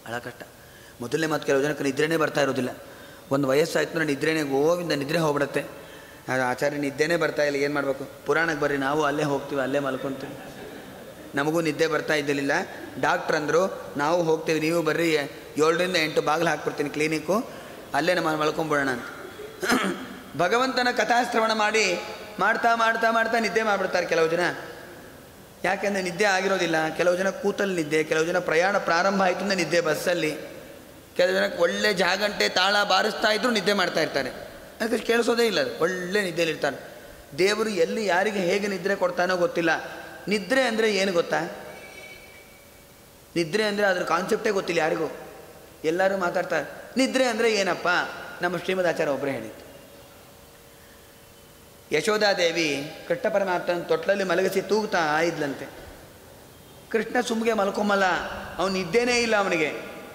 ಭಾಳ ಕಷ್ಟ ಮೊದಲನೇ ಮಾತು ಕೆಲವು ಜನಕ್ಕೆ ನಿದ್ರೆನೇ ಬರ್ತಾ ಇರೋದಿಲ್ಲ ಒಂದು ವಯಸ್ಸಾಯ್ತು ಅಂದರೆ ನಿದ್ರೆನೇ ಗೋವಿಂದ ನಿದ್ರೆ ಹೋಗ್ಬಿಡುತ್ತೆ ಆಗ ಆಚಾರ್ಯ ನಿದ್ದೆನೇ ಬರ್ತಾ ಇಲ್ಲ ಏನು ಮಾಡಬೇಕು ಪುರಾಣಕ್ಕೆ ಬರ್ರಿ ನಾವು ಅಲ್ಲೇ ಹೋಗ್ತೀವಿ ಅಲ್ಲೇ ಮಲ್ಕೊತೀವಿ ನಮಗೂ ನಿದ್ದೆ ಬರ್ತಾ ಇದ್ದಿರಲಿಲ್ಲ ಡಾಕ್ಟ್ರ್ ಅಂದರು ನಾವು ಹೋಗ್ತೀವಿ ನೀವು ಬರ್ರಿ ಏಳರಿಂದ ಎಂಟು ಬಾಗಿಲು ಹಾಕ್ಬಿಡ್ತೀನಿ ಕ್ಲಿನಿಕ್ಕು ಅಲ್ಲೇ ನಮ್ಮ ಮಲ್ಕೊಂಬಿಡೋಣ ಅಂತ ಭಗವಂತನ ಕಥಾಶ್ರವಣ ಮಾಡಿ ಮಾಡ್ತಾ ಮಾಡ್ತಾ ಮಾಡ್ತಾ ನಿದ್ದೆ ಮಾಡಿಬಿಡ್ತಾರೆ ಕೆಲವು ಜನ ಯಾಕೆಂದರೆ ನಿದ್ದೆ ಆಗಿರೋದಿಲ್ಲ ಕೆಲವು ಜನ ಕೂತಲ್ಲಿ ನಿದ್ದೆ ಕೆಲವು ಜನ ಪ್ರಯಾಣ ಪ್ರಾರಂಭ ಆಯಿತು ಅಂದರೆ ನಿದ್ದೆ ಬಸ್ಸಲ್ಲಿ ಕೆಲವು ಜನಕ್ಕೆ ಒಳ್ಳೆ ಜಾಗಂಟೆ ತಾಳ ಬಾರಿಸ್ತಾ ಇದ್ರು ನಿದ್ದೆ ಮಾಡ್ತಾ ಇರ್ತಾರೆ ಅದಕ್ಕೆ ಕೇಳಿಸೋದೇ ಇಲ್ಲ ಅದು ಒಳ್ಳೆ ನಿದ್ದೆಲಿರ್ತಾರೆ ದೇವರು ಎಲ್ಲಿ ಯಾರಿಗೆ ಹೇಗೆ ನಿದ್ರೆ ಕೊಡ್ತಾನೋ ಗೊತ್ತಿಲ್ಲ ನಿದ್ರೆ ಅಂದರೆ ಏನು ಗೊತ್ತಾ ನಿದ್ರೆ ಅಂದರೆ ಅದ್ರ ಕಾನ್ಸೆಪ್ಟೇ ಗೊತ್ತಿಲ್ಲ ಯಾರಿಗೂ ಎಲ್ಲರೂ ಮಾತಾಡ್ತಾರೆ ನಿದ್ರೆ ಅಂದರೆ ಏನಪ್ಪ ನಮ್ಮ ಶ್ರೀಮದಾಚಾರ್ಯ ಒಬ್ಬರೇ ಹೇಳಿದ್ದು ಯಶೋಧಾದೇವಿ ಕೃಷ್ಣ ಪರಮಾತ್ಮನ ತೊಟ್ಲಲ್ಲಿ ಮಲಗಿಸಿ ತೂಗ್ತಾ ಇದ್ಲಂತೆ ಕೃಷ್ಣ ಸುಮ್ಗೆ ಮಲ್ಕೊಂಬಲ್ಲ ಅವನು ನಿದ್ದೇನೇ ಇಲ್ಲ ಅವನಿಗೆ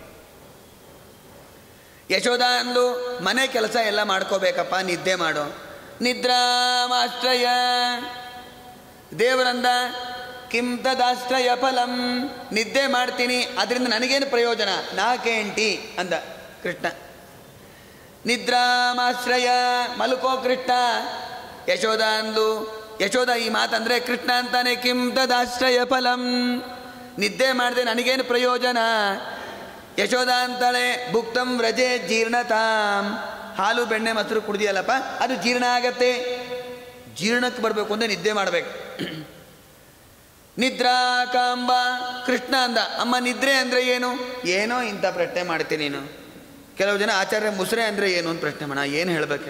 ಯಶೋಧ ಅಂದು ಮನೆ ಕೆಲಸ ಎಲ್ಲ ಮಾಡ್ಕೋಬೇಕಪ್ಪ ನಿದ್ದೆ ಮಾಡು ನಿದ್ರಾಮಾಶ್ರಯ ದೇವರಂದ ಕಿಂ ತದಾಶ್ರಯ ಫಲಂ ನಿದ್ದೆ ಮಾಡ್ತೀನಿ ಅದರಿಂದ ನನಗೇನು ಪ್ರಯೋಜನ ನಾಕೇಂಟಿ ಅಂದ ಕೃಷ್ಣ ನಿದ್ರಾಮಾಶ್ರಯ ಮಲ್ಕೋ ಕೃಷ್ಣ ಯಶೋಧ ಅಂದು ಯಶೋಧ ಈ ಮಾತಂದ್ರೆ ಕೃಷ್ಣ ಅಂತಾನೆ ಕಿಂ ತದಾಶ್ರಯ ಫಲಂ ನಿದ್ದೆ ಮಾಡಿದೆ ನನಗೇನು ಪ್ರಯೋಜನ ಯಶೋಧ ಅಂತಾಳೆ ಭುಕ್ತಂ ವ್ರಜೆ ಜೀರ್ಣತಾಂ ಹಾಲು ಬೆಣ್ಣೆ ಮೊಸರು ಕುಡ್ದಿಯಲ್ಲಪ್ಪ ಅದು ಜೀರ್ಣ ಆಗತ್ತೆ ಜೀರ್ಣಕ್ಕೆ ಬರಬೇಕು ಅಂದರೆ ನಿದ್ದೆ ಮಾಡಬೇಕು ನಿದ್ರಾ ಕಾಂಬ ಕೃಷ್ಣ ಅಂದ ಅಮ್ಮ ನಿದ್ರೆ ಅಂದರೆ ಏನು ಏನೋ ಇಂಥ ಪ್ರಶ್ನೆ ಮಾಡ್ತೀನಿ ನೀನು ಕೆಲವು ಜನ ಆಚಾರ್ಯ ಮುಸ್ರೆ ಅಂದರೆ ಏನು ಅಂತ ಪ್ರಶ್ನೆ ಮಾಡ ಏನು ಹೇಳಬೇಕು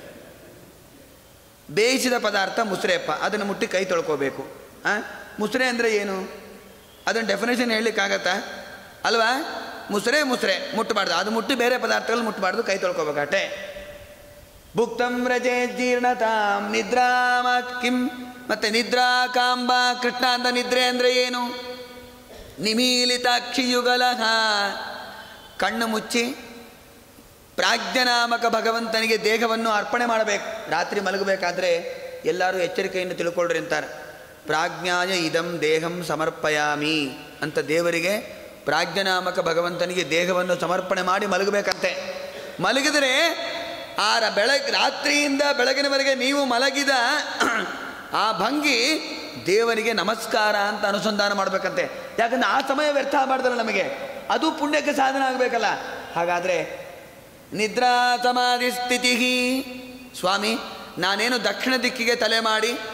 ಬೇಯಿಸಿದ ಪದಾರ್ಥ ಮುಸ್ರೆಯಪ್ಪ ಅದನ್ನು ಮುಟ್ಟಿ ಕೈ ತೊಳ್ಕೋಬೇಕು ಆ ಮುಸ್ರೆ ಅಂದರೆ ಏನು ಅದನ್ನು ಡೆಫಿನೇಷನ್ ಹೇಳಲಿಕ್ಕಾಗತ್ತಾ ಅಲ್ವಾ ಮುಸ್ರೆ ಮುಸ್ರೆ ಮುಟ್ಟಬಾರ್ದು ಅದು ಮುಟ್ಟಿ ಬೇರೆ ಪದಾರ್ಥಗಳು ಮುಟ್ಟಬಾರ್ದು ಕೈ ತೊಳ್ಕೊಬೇಕಟ್ಟೆ ಭುಕ್ತಂ ರಜೆ ಜೀರ್ಣತಾಂ ನಿದ್ರಾಮ ಕಿಂ ಮತ್ತೆ ನಿದ್ರಾ ಕಾಂಬ ಕೃಷ್ಣ ಅಂತ ನಿದ್ರೆ ಅಂದರೆ ಏನು ನಿಮೀಲಿತಾಕ್ಷಿಯುಗಲ ಕಣ್ಣು ಮುಚ್ಚಿ ಪ್ರಾಜ್ಞನಾಮಕ ಭಗವಂತನಿಗೆ ದೇಹವನ್ನು ಅರ್ಪಣೆ ಮಾಡಬೇಕು ರಾತ್ರಿ ಮಲಗಬೇಕಾದ್ರೆ ಎಲ್ಲರೂ ಎಚ್ಚರಿಕೆಯನ್ನು ತಿಳ್ಕೊಳ್ರಿ ಅಂತಾರೆ ಪ್ರಾಜ್ಞಾಯ ಇದಂ ದೇಹಂ ಸಮರ್ಪಯಾಮಿ ಅಂತ ದೇವರಿಗೆ ಪ್ರಾಜ್ಞನಾಮಕ ಭಗವಂತನಿಗೆ ದೇಹವನ್ನು ಸಮರ್ಪಣೆ ಮಾಡಿ ಮಲಗಬೇಕಂತೆ ಮಲಗಿದರೆ ಆ ರ- ಬೆಳಗ್ ರಾತ್ರಿಯಿಂದ ಬೆಳಗಿನವರೆಗೆ ನೀವು ಮಲಗಿದ ಆ ಭಂಗಿ ದೇವರಿಗೆ ನಮಸ್ಕಾರ ಅಂತ ಅನುಸಂಧಾನ ಮಾಡಬೇಕಂತೆ ಯಾಕಂದ್ರೆ ಆ ಸಮಯ ವ್ಯರ್ಥ ಮಾಡದಲ್ಲ ನಮಗೆ ಅದು ಪುಣ್ಯಕ್ಕೆ ಸಾಧನ ಆಗಬೇಕಲ್ಲ ಹಾಗಾದರೆ ನಿದ್ರಾ ಸಮಾಧಿ ಸ್ಥಿತಿ ಸ್ವಾಮಿ ನಾನೇನು ದಕ್ಷಿಣ ದಿಕ್ಕಿಗೆ ತಲೆ ಮಾಡಿ